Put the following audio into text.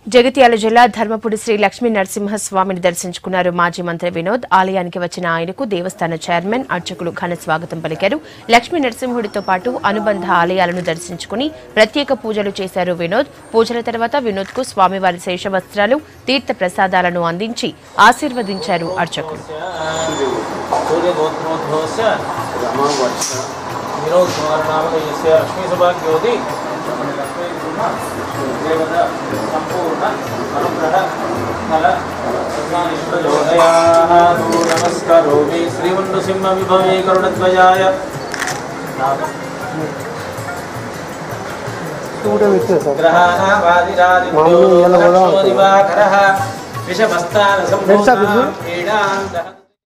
జగిత్యాల జిల్లా ధర్మపురి శ్రీ లక్ష్మీ నరసింహస్వామిని దర్శించుకున్నారు మాజీ మంత్రి వినోద్ ఆలయానికి వచ్చిన ఆయనకు దేవస్థాన చైర్మన్ అర్చకులు ఘన స్వాగతం పలికారు లక్ష్మీ నరసింహుడితో పాటు అనుబంధ ఆలయాలను దర్శించుకుని ప్రత్యేక పూజలు చేశారు వినోద్ పూజల తర్వాత వినోద్ కు స్వామివారి శేషవస్త్రాలు తీర్థ ప్రసాదాలను అందించి ఆశీర్వదించారు అర్చకులు सूर्यगोत्रोद्भवस्य रामवर्ष विनोदकुमारनामकस्य लक्ष्मीसौभाग्योति देवता सम्पूर्ण अनुग्रह फल योदयाः नमस्करोमि श्रीमण्डुसिंहविभवे करुणद्वयाय ग्रहाणावादिरादिभ्यो दिवाकरः विषमस्तानसम्भूतां क्रीडान्तः